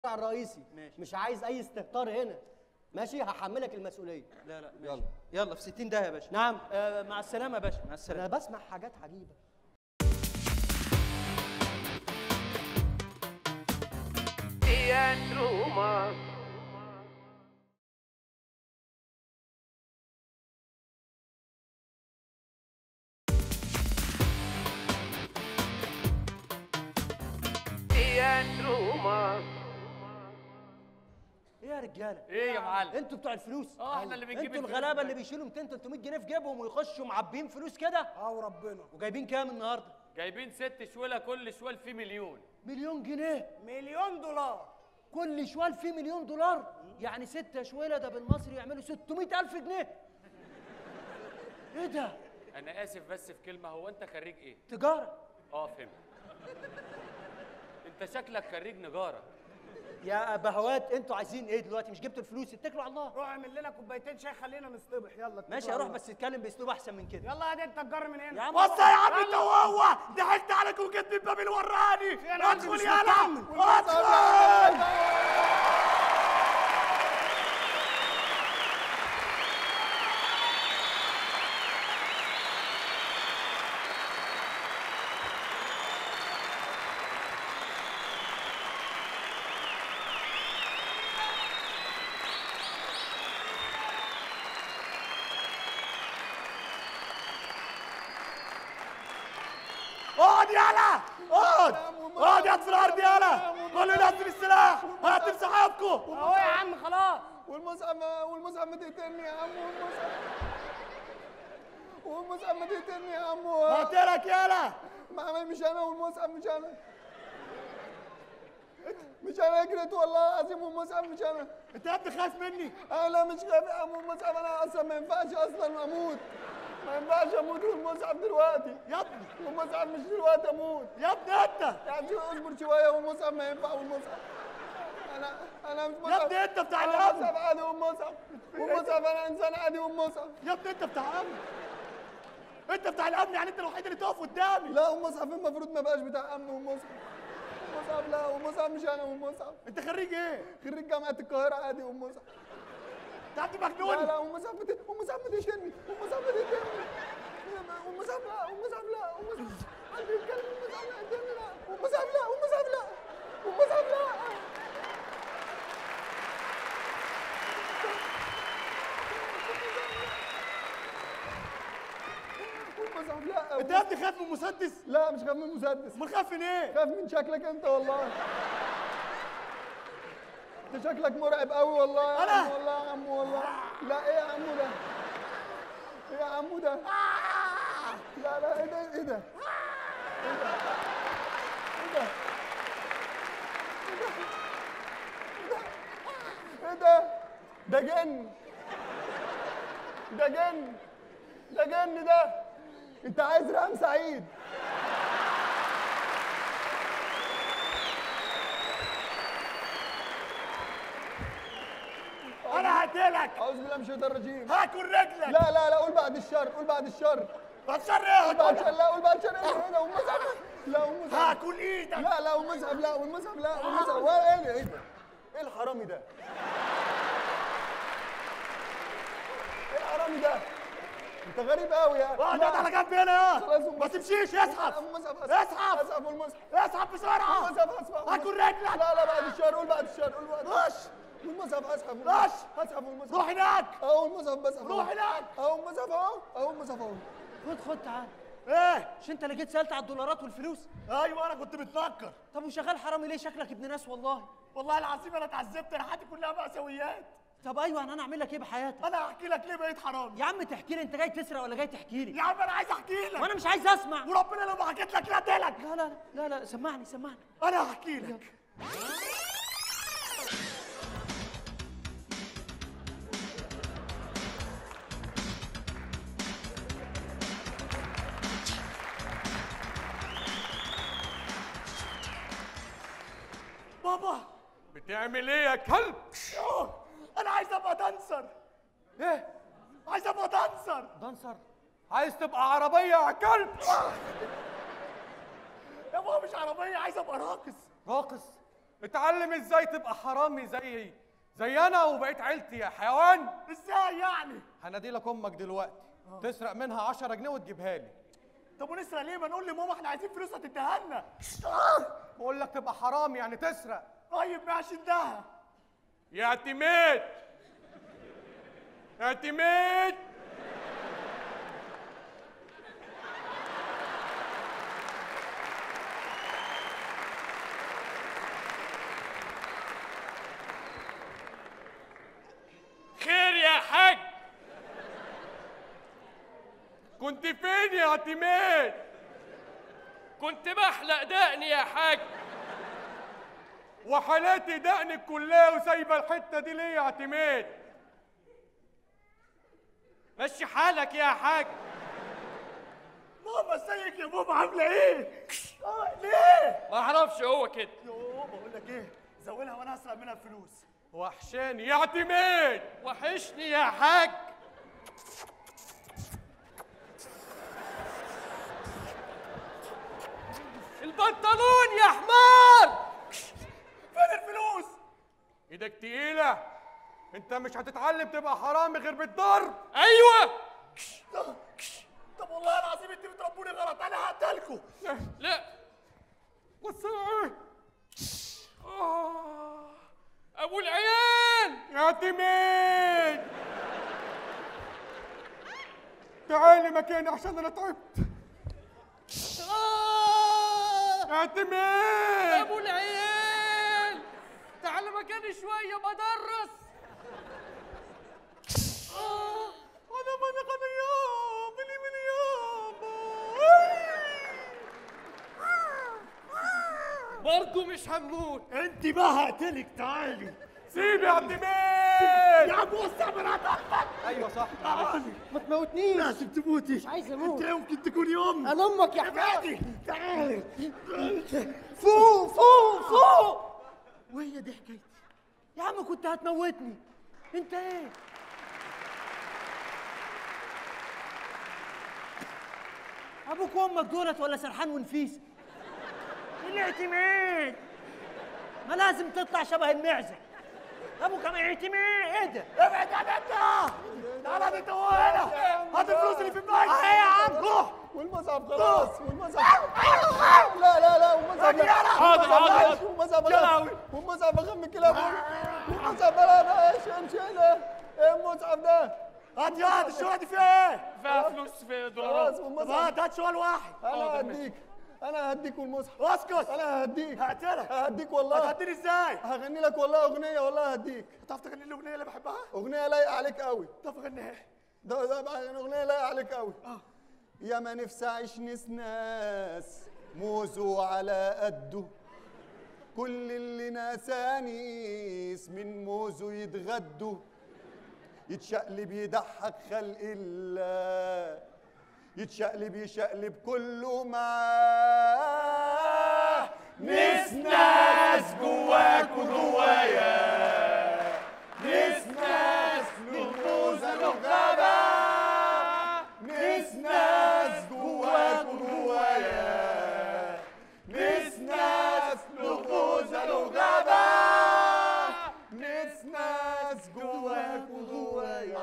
الرئيسي ماشي. مش عايز اي استهتار هنا ماشي هحملك المسؤوليه لا لا ماشي يلا. يلا في 60 ده يا باشا نعم آه مع السلامه يا باشا مع انا السلامه بسمع حاجات عجيبه ايه يا رجاله ايه يا معلم انتوا بتوع الفلوس اه، احنا اللي بنجيب انتوا الفلوس الغلابه بقى. اللي بيشيلوا 200 300 جنيه في جيبهم ويخشوا معبيين فلوس كده اه وربنا وجايبين كام النهارده جايبين ست شوله كل شوال فيه مليون مليون جنيه مليون دولار كل شوال فيه مليون دولار يعني ستة شويلة ده بالمصري يعملوا 600 ألف جنيه ايه ده انا اسف بس في كلمه هو انت خريج ايه تجارة اه فهمت انت شكلك خريج نجاره يا بهوات انتوا عايزين ايه دلوقتي مش جبتوا الفلوس اتكلوا على الله روح اعمل لنا كوبايتين شاي خلينا نصطبح يلا اتكل ماشي على اروح الله. بس اتكلم باسلوب احسن من كده يلا يا دي انت تجر من هنا يا عم بص يا عم انت وهو ضحكت عليك وجيت من باب الوراني أنا عندي ادخل مش يالا مطمن. ادخل اقعد يالا اقعد اقعد يا في الارض يالا قول له نزل السلاح هاتم صحابكم اهو يا عم خلاص والمصعب والمصعب ما تقتلني يا عم والمصعب والمصعب ما تقتلني يا عم قلت يالا ما عمل مش انا والمصعب مش انا مش انا جريت والله العظيم والمصعب مش انا انت يا ابني خايف مني انا لا مش خايف يا عم والمصعب انا اصلا ما ينفعش اصلا اموت ما ينفعش اموت والمصعب دلوقتي يا ابني والمصعب مش دلوقتي اموت يا ابني انت يعني شو اصبر شويه والمصعب ما ينفع والمصعب انا انا مش يا مصعب ابني انت بتاع انا الامن مصعب عادي والمصعب والمصعب انا انسان عادي والمصعب يا ابني انت بتاع امن انت بتاع الامن يعني انت الوحيد اللي تقف قدامي لا ومصعب المفروض ما بقاش بتاع امن ومصعب مصعب لا ومصعب مش انا ومصعب انت خريج ايه؟ خريج جامعه القاهره عادي ومصعب انت عندي لا مجنون لا ومصعب بت... ومصعب بتقتلني ومصعب بتقتلني ومصعب لا ومصعب لا ومصعب قلبي يتكلم ومصعب لا قدامي لا ومصعب لا ومصعب لا ومصعب لا ومصعب لا انت يا ابني خايف من المسدس؟ لا مش خايف من المسدس امال خايف من ايه؟ خاف من شكلك انت والله انت شكلك مرعب قوي والله يا أنا؟ عم والله يا عم والله لا ايه يا عمو ده ايه يا عمو ده لا لا ايه ده ايه ده ايه ده ايه ده ده جن ده جن ده جن ده انت عايز رقم سعيد انا هقتلك اعوذ بالله من الشيطان الرجيم هاكل رجلك لا لا لا قول بعد الشر قول بعد الشر بتشر ايه قول بعد هاكل- الشر لا قول بعد الشر ايه هنا والمصعب لا والمصعب هاكل ايدك لا لا والمصعب لا والمصعب لا والمصعب ولا ايه ده ايه ده ايه الحرامي ده ايه الحرامي ده انت غريب قوي يا اقعد اقعد على جنب هنا خلاص يا ما تمشيش اسحب المصعب اسحب اسحب والمصعب اسحب بسرعه المصعب اسحب هاكل رجلك لا لا بعد الشر قول بعد الشر قول بعد خش والمصعب اسحب خش اسحب والمصعب روح هناك اهو المصعب بسحب روح هناك اهو المصعب اهو اهو المصعب اهو خد خد تعال ايه مش انت اللي جيت سالت على الدولارات والفلوس ايوه انا كنت متنكر طب وشغال حرامي ليه شكلك ابن ناس والله والله العظيم انا اتعذبت انا حياتي كلها مأساويات طب ايوه انا اعمل لك ايه بحياتك انا هحكي لك ليه بقيت حرامي يا عم تحكي لي انت جاي تسرق ولا جاي تحكي لي يا عم انا عايز احكي لك وانا مش عايز اسمع وربنا لو ما حكيت لك لا اقتلك لا لا لا لا سمعني سمعني انا هحكي لك بابا بتعمل ايه يا كلب يوه، انا عايز ابقى دانسر ايه عايز ابقى دانسر دانسر عايز تبقى عربيه يا كلب يا بابا مش عربيه عايز ابقى راقص راقص اتعلم ازاي تبقى حرامي زي زي انا وبقيت عيلتي يا حيوان ازاي يعني هنادي لك امك دلوقتي تسرق منها 10 جنيه وتجيبها لي طب ونسرق ليه ما نقول لماما احنا عايزين فلوس هتديها لنا بقول لك تبقى حرامي يعني تسرق طيب ماشي اداها يا اعتماد اعتماد خير يا حاج كنت فين يا اعتماد كنت بحلق دقني يا حاج وحالاتي دقنك كلها وسايبه الحته دي ليه يا اعتماد مشي حالك يا حاج ماما ازيك يا ماما عامله ايه آه، ليه ما اعرفش هو كده يوه بقول لك ايه زولها وانا هسرق منها الفلوس وحشاني يا اعتماد وحشني يا حاج البنطلون يا حمار فين الفلوس ايدك تقيلة انت مش هتتعلم تبقى حرامي غير بالضرب ايوه طب والله العظيم انتوا بتربوني غلط انا هقتلكوا لا بس ايه آه. ابو العيال يا اعتماد تعالي مكاني عشان انا تعبت يا اعتماد ابو العيال تعال مكاني شويه بدرس انا من غنيام بلي من برضه مش هنموت انت بقى هقتلك تعالي سيب يا اعتماد يا عم وسع مرات امك ايوه صح تعالي ما تموتنيش لازم تموتي مش عايز اموت انت يمكن تكوني ام انا امك يا حمار تعالي تعالي فوق فوق فوق وهي دي حكايتي يا عم كنت هتموتني انت ايه ابوك وامك دولت ولا سرحان ونفيس الاعتماد ما لازم تطلع شبه المعزه ابوك ما يعتمد ايه ده ابعد يا بنت تعالى انت هو هنا هات الفلوس اللي في البنك اه يا عم روح والمصعب خلاص والمصعب لا لا لا والمصعب لا حاضر، حاضر، حاضر. والمصعب يا لهوي. والمصعب اخم كلابه والمصعب لا لا ايش امشي له ايه المصعب ده هات يا هات الشغله دي فيها ايه فيها فلوس في خلاص دولارات طب والمصعب هات هات سؤال واحد انا هديك انا هديك والمصحف اسكت انا هديك هقتلك هديك والله هتهديني ازاي هغني لك والله اغنيه والله هديك تعرف تغني لي الاغنيه اللي بحبها اغنيه لايقه عليك قوي تعرف اغنيها ده ده بقى اغنيه لايقه عليك قوي يا ما نفسي اعيش نسناس موزه على قده كل اللي ناسانيس من موزه يتغدوا يتشقلب يضحك خلق الله يتشقلب يشقلب كله معاه نسناس جواك وجوايا نسناس له موزة له غابة نسناس جواك وجوايا نسناس له موزة له غابة نسناس جواك وجوايا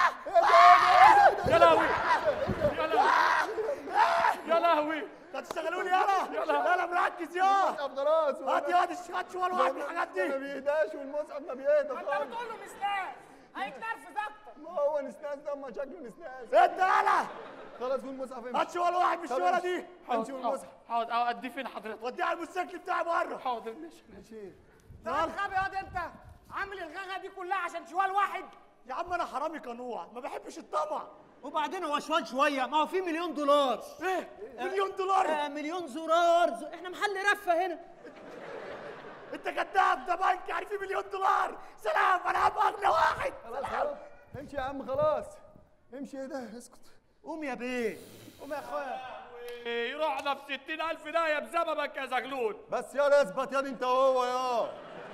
يا لهوي يا لهوي يا لهوي هتشتغلوني انا يلا انا مركز يا طب خلاص هات يا هات هات شوال واحد من الحاجات ما دي بيهداش والمصحف ما بيهدى انت خالص بتقول له مسلاس هيتنرفز اكتر ما هو نسناس ده ما شكله نسناس انت يلا خلاص والمصحف هات امشي شوال واحد من الشواله دي امشي والمصحف حاضر اه ادي فين حضرتك وديه على الموتوسيكل بتاعي بره حاضر ماشي ماشي تعال غبي ياض انت عامل الغغه دي كلها عشان شوال واحد يا عم انا حرامي قنوع ما بحبش الطمع وبعدين هو شوال شويه ما هو في مليون دولار ايه مليون دولار آه مليون زرار ز... احنا محل رفه هنا انت كذاب ده بنك يعني في مليون دولار سلام انا هبقى اغنى واحد خلاص خلاص امشي يا عم خلاص امشي ايه ده اسكت قوم يا بيه قوم يا اخويا رحنا في 60000 داهيه بسببك يا زغلول بس يا اثبت يا دي انت وهو يا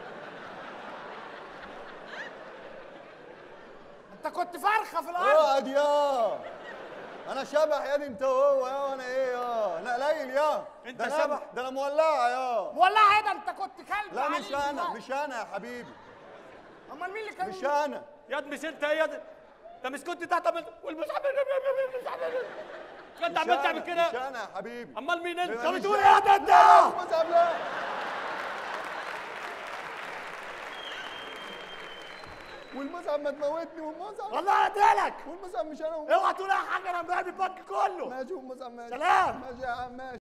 انت كنت فرخه في الارض اقعد يا انا شبح يا دي انت وهو يا وانا ايه يا انا هايل يا أنت ده أنا- شبح. ده انا مولعه يا والله ايه ده انت كنت كلب لا عليك مش انا دلوقتي. مش انا يا حبيبي امال مين اللي كان مش انا ياد مش انت يا ياد انت مش كنت تحت والمصحف كنت مش عمال أنا، تعمل مش كده انا يا حبيبي امال مين انت مش طب بتقول أنا. ايه يا انت المصعب لا والمصعب ما تموتني والمصعب والله هديلك والمصعب مش انا والمصعب اوعى تقول اي حاجه انا مراقب البنك كله ماشي والمصعب ماشي سلام. ماشي يا عم ماشي